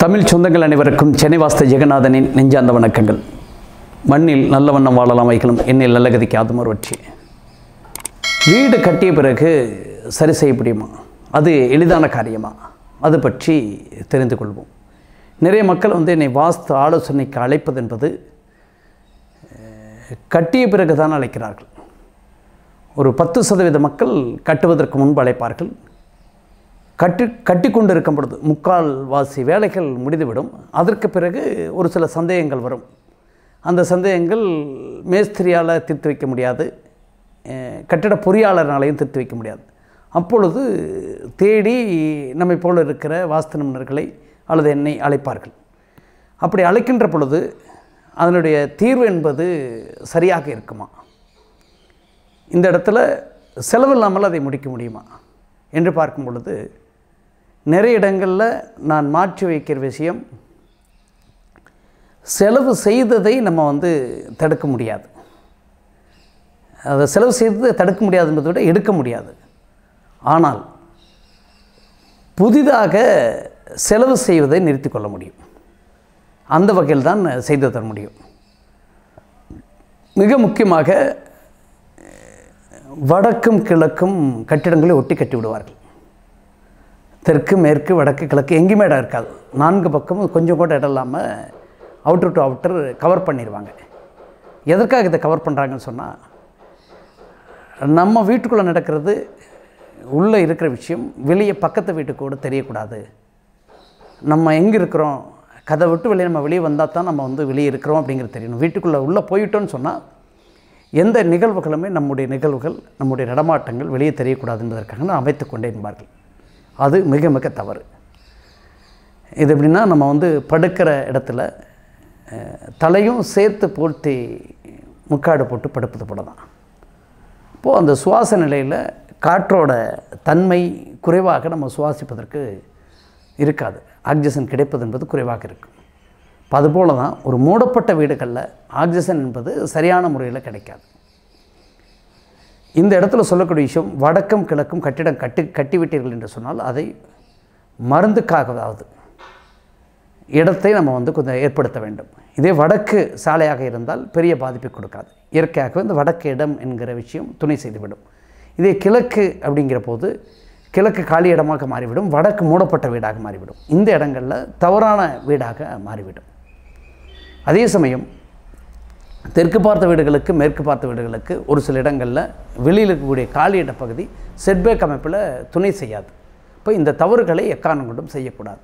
தமிழ் சொந்தங்கள் அனைவருக்கும் சென்னை வாஸ்த ஜெகநாதனின் நெஞ்சார்ந்த வணக்கங்கள் மண்ணில் நல்ல வண்ணம் வாழலாம் வைக்கலாம் என்னில் நல்ல கதிக்கு ஆதுமர் வற்றி வீடு கட்டிய பிறகு சரி செய்ய முடியுமா அது எளிதான காரியமா அது பற்றி தெரிந்து கொள்வோம் நிறைய மக்கள் வந்து என்னை வாஸ்து ஆலோசனைக்கு அழைப்பது என்பது அஹ், கட்டிய பிறகு தான் அழைக்கிறார்கள் ஒரு பத்து சதவீத மக்கள் கட்டுவதற்கு முன்பு அழைப்பார்கள் கட்டி கட்டி கொண்டு இருக்கும் பொழுது முக்கால் வாசி வேலைகள் முடிந்துவிடும் அதற்கு பிறகு ஒரு சில சந்தேகங்கள் வரும் அந்த சந்தேகங்கள் மேஸ்திரியால் தீர்த்து வைக்க முடியாது அஹ், கட்டிட பொறியாளர்னாலையும் தீர்த்து வைக்க முடியாது அப்பொழுது தேடி நம்மை போல இருக்கிற வாஸ்து நிபுணர்களை அல்லது என்னை அழைப்பார்கள் அப்படி அழைக்கின்ற பொழுது அதனுடைய தீர்வு என்பது சரியாக இருக்குமா இந்த இடத்துல செலவில்லாமல் அதை முடிக்க முடியுமா என்று பார்க்கும் பொழுது நிறைய இடங்களில் நான் மாற்றி வைக்கிற விஷயம் செலவு செய்ததை நம்ம வந்து தடுக்க முடியாது அதை செலவு செய்ததை தடுக்க முடியாது என்பதை விட எடுக்க முடியாது ஆனால் புதிதாக செலவு செய்வதை நிறுத்தி கொள்ள முடியும் அந்த வகையில் தான் செய்து தர முடியும் மிக முக்கியமாக வடக்கும் கிழக்கும் கட்டிடங்களை ஒட்டி கட்டி விடுவார்கள் தெற்கு மேற்கு வடக்கு கிழக்கு எங்கேயுமே இடம் இருக்காது நான்கு பக்கமும் கொஞ்சம் கூட இடம் இல்லாமல் அவுட்டர் டு அவுட்டர் கவர் பண்ணிடுவாங்க எதற்காக இதை கவர் பண்ணுறாங்கன்னு சொன்னால் நம்ம வீட்டுக்குள்ளே நடக்கிறது உள்ளே இருக்கிற விஷயம் வெளியே பக்கத்து வீட்டுக்கு கூட தெரியக்கூடாது நம்ம எங்கே இருக்கிறோம் கதை விட்டு வெளியே நம்ம வெளியே வந்தால் தான் நம்ம வந்து வெளியே இருக்கிறோம் அப்படிங்கிறது தெரியணும் வீட்டுக்குள்ளே உள்ளே போயிட்டோன்னு சொன்னால் எந்த நிகழ்வுகளுமே நம்முடைய நிகழ்வுகள் நம்முடைய நடமாட்டங்கள் வெளியே தெரியக்கூடாது என்பதற்காக நான் அமைத்து கொண்டே என்பார்கள் அது மிக மிக தவறு இது எப்படின்னா நம்ம வந்து படுக்கிற இடத்துல அஹ், தலையும் சேர்த்து போட்டு முக்காடு போட்டு படுப்பது போல தான் இப்போது அந்த சுவாச நிலையில் காற்றோட தன்மை குறைவாக நம்ம சுவாசிப்பதற்கு இருக்காது ஆக்சிஜன் கிடைப்பது என்பது குறைவாக இருக்கும் இப்போ அதுபோல தான் ஒரு மூடப்பட்ட வீடுகளில் ஆக்சிஜன் என்பது சரியான முறையில் கிடைக்காது இந்த இடத்துல சொல்லக்கூடிய விஷயம் வடக்கும் கிழக்கும் கட்டிடம் கட்டி கட்டிவிட்டீர்கள் என்று சொன்னால் அதை மருந்துக்காகவாவது இடத்தை நம்ம வந்து கொஞ்சம் ஏற்படுத்த வேண்டும் இதே வடக்கு சாலையாக இருந்தால் பெரிய பாதிப்பை கொடுக்காது இயற்கையாகவே இந்த வடக்கு இடம் என்கிற விஷயம் துணை செய்துவிடும் இதே கிழக்கு அப்படிங்கிற போது கிழக்கு காலி இடமாக மாறிவிடும் வடக்கு மூடப்பட்ட வீடாக மாறிவிடும் இந்த இடங்களில் தவறான வீடாக மாறிவிடும் அதே சமயம் தெற்கு பார்த்த வீடுகளுக்கு மேற்கு பார்த்த வீடுகளுக்கு ஒரு சில இடங்களில் வெளியில் இருக்கக்கூடிய காலி இட பகுதி செட்பேக் அமைப்பில் துணை செய்யாது இப்போ இந்த தவறுகளை எக்காரணம் கொண்டும் செய்யக்கூடாது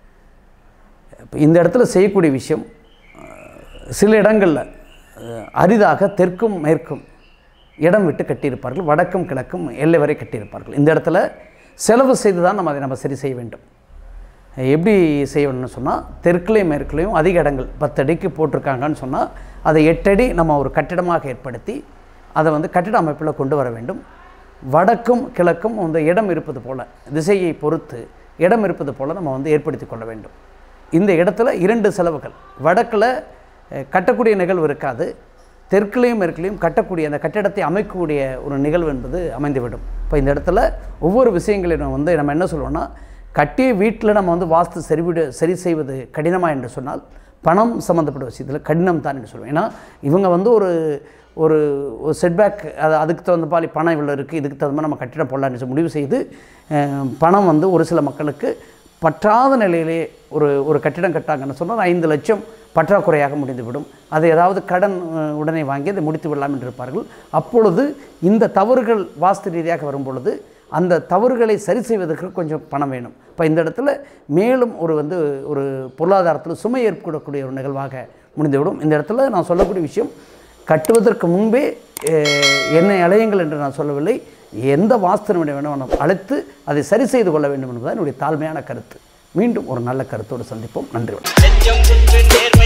இப்போ இந்த இடத்துல செய்யக்கூடிய விஷயம் அஹ், சில இடங்களில் அஹ், அரிதாக தெற்கும் மேற்கும் இடம் விட்டு கட்டியிருப்பார்கள் வடக்கும் கிழக்கும் எல்லை வரை கட்டியிருப்பார்கள் இந்த இடத்துல செலவு செய்து தான் நம்ம அதை நம்ம சரி செய்ய வேண்டும் எப்படி செய்யணும்னு சொன்னால் தெற்குலையும் மேற்குலையும் அதிக இடங்கள் பத்து அடிக்கு போட்டிருக்காங்கன்னு சொன்னால் அதை எட்டடி நம்ம ஒரு கட்டிடமாக ஏற்படுத்தி அதை வந்து கட்டிட அமைப்பில் கொண்டு வர வேண்டும் வடக்கும் கிழக்கும் அந்த இடம் இருப்பது போல் திசையை பொறுத்து இடம் இருப்பது போல் நம்ம வந்து ஏற்படுத்தி கொள்ள வேண்டும் இந்த இடத்துல இரண்டு செலவுகள் வடக்கில் அஹ், கட்டக்கூடிய நிகழ்வு இருக்காது தெற்குலையும் மேற்குலையும் கட்டக்கூடிய அந்த கட்டிடத்தை அமைக்கக்கூடிய ஒரு நிகழ்வு என்பது அமைந்துவிடும் இப்போ இந்த இடத்துல ஒவ்வொரு விஷயங்களையும் வந்து நம்ம என்ன சொல்லுவோம்னா கட்டிய வீட்டில் நம்ம வந்து வாஸ்து சரிவிடு சரி செய்வது கடினமா என்று சொன்னால் பணம் சம்மந்தப்பட்ட விஷயத்தில் கடினம் தான் என்று சொல்லுவேன் ஏன்னா இவங்க வந்து ஒரு ஒரு ஒரு செட்பேக் அது அதுக்கு தகுந்த மாதிரி பணம் இவ்வளோ இருக்குது இதுக்கு தகுந்த மாதிரி நம்ம கட்டிடம் போடலான்னு சொல்லி முடிவு செய்து அஹ், பணம் வந்து ஒரு சில மக்களுக்கு பற்றாத நிலையிலே ஒரு ஒரு கட்டிடம் கட்டாங்கன்னு சொன்னால் ஐந்து லட்சம் பற்றாக்குறையாக முடிந்துவிடும் அதை ஏதாவது கடன் அஹ், உடனே வாங்கி அதை முடித்து விடலாம் என்று இருப்பார்கள் அப்பொழுது இந்த தவறுகள் வாஸ்து ரீதியாக வரும் பொழுது அந்த தவறுகளை சரி செய்வதற்கு கொஞ்சம் பணம் வேணும் இப்போ இந்த இடத்துல மேலும் ஒரு வந்து ஒரு பொருளாதாரத்தில் சுமை ஏற்படக்கூடிய ஒரு நிகழ்வாக முடிந்துவிடும் இந்த இடத்துல நான் சொல்லக்கூடிய விஷயம் கட்டுவதற்கு முன்பே அஹ், என்னை அலையுங்கள் என்று நான் சொல்லவில்லை எந்த வாஸ்து நிமிடம் வேணும் அழைத்து அதை சரி செய்து கொள்ள வேண்டும் என்பதுதான் என்னுடைய தாழ்மையான கருத்து மீண்டும் ஒரு நல்ல கருத்தோடு சந்திப்போம் நன்றி வணக்கம் நெஞ்சம் குன்று நேர்மை